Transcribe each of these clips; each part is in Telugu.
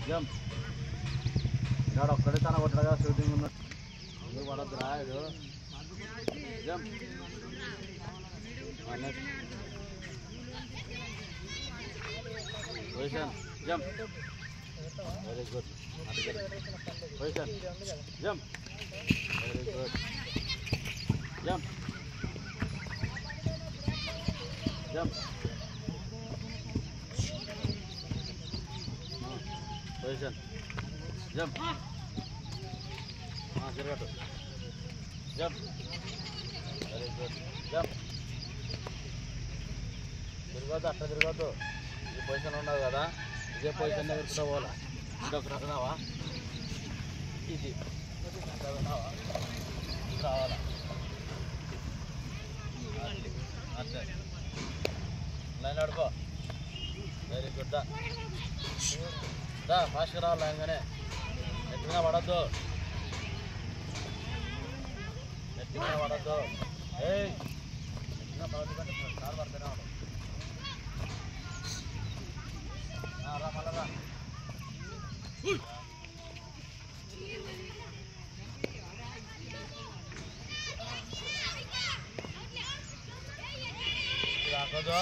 జంప్ ఇక్కడ ఒక్కడే తన కొట్టగా షూటింగ్ ఉన్న ఎందుకు పడద్దురా ఇది jump next position jump very good position jump very good jump jump position jump తిరగట్టు జంప్ వెరీ గుడ్ జంప్ తిరగద్దు అట్లా తిరగద్దు ఈ పొజిషన్ ఉండదు కదా ఇదే పొజిషన్ తిరుగుతూ పోవాలా ఇంకొక రకనావా ఇది ఇట్లా ఉన్నావా? ఇది రావాలా అది. అంతే లైన్ ఆడుకో వెరీ గుడ్ దా దా ఫాస్ట్గా రావాలి లైన్గానే ఎత్తుగా పడద్దు ఎత్తుగా పడద్దు ఏయ్ ఎత్తుగా పడద్దు కంటే కారు పడుతూనే ఉన్నాడు ఆ, రా మళ్ళా రా రాకూడదు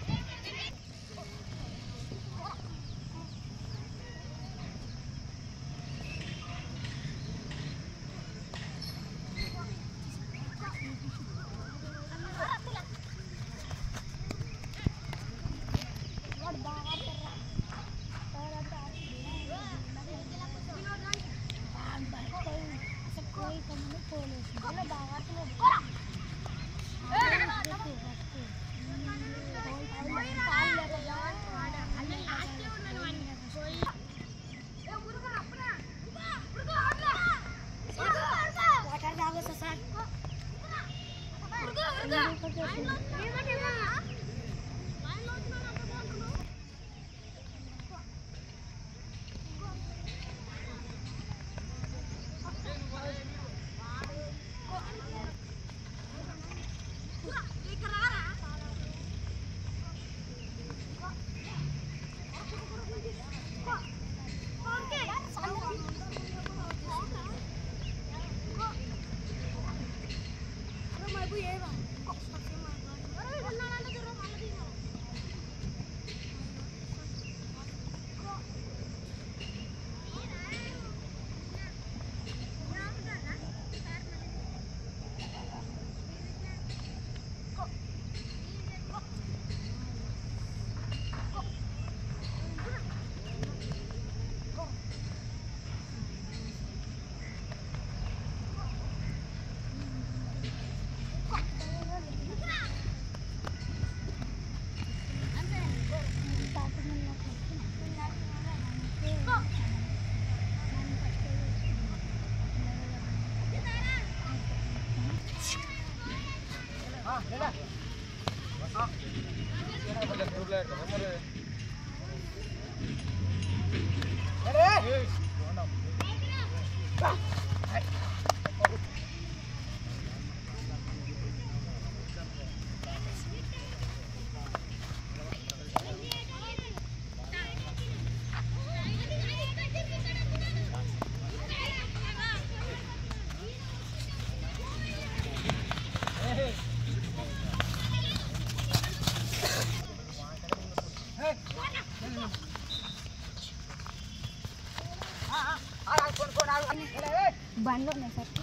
బండ్లు ఉన్నాయి సార్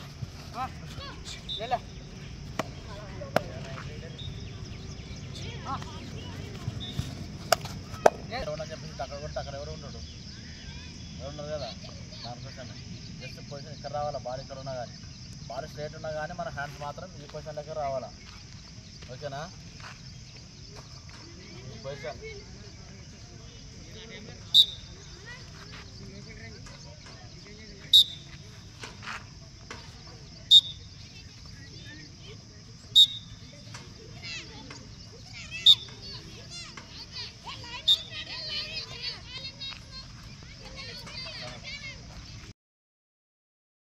ఎవరని చెప్పేసి అక్కడ కొట్టి అక్కడ ఎవరు ఉండడు ఎవరు ఉండరు కదా దానికోసమే జస్ట్ పొజిషన్ ఇక్కడ రావాలా బాడీ ఇక్కడ ఉన్నా కానీ బాడీ స్ట్రైట్ ఉన్నా కానీ మన హ్యాండ్స్ మాత్రం ఈ పొజిషన్ దగ్గర రావాలా ఓకేనా ఈ పొజిషన్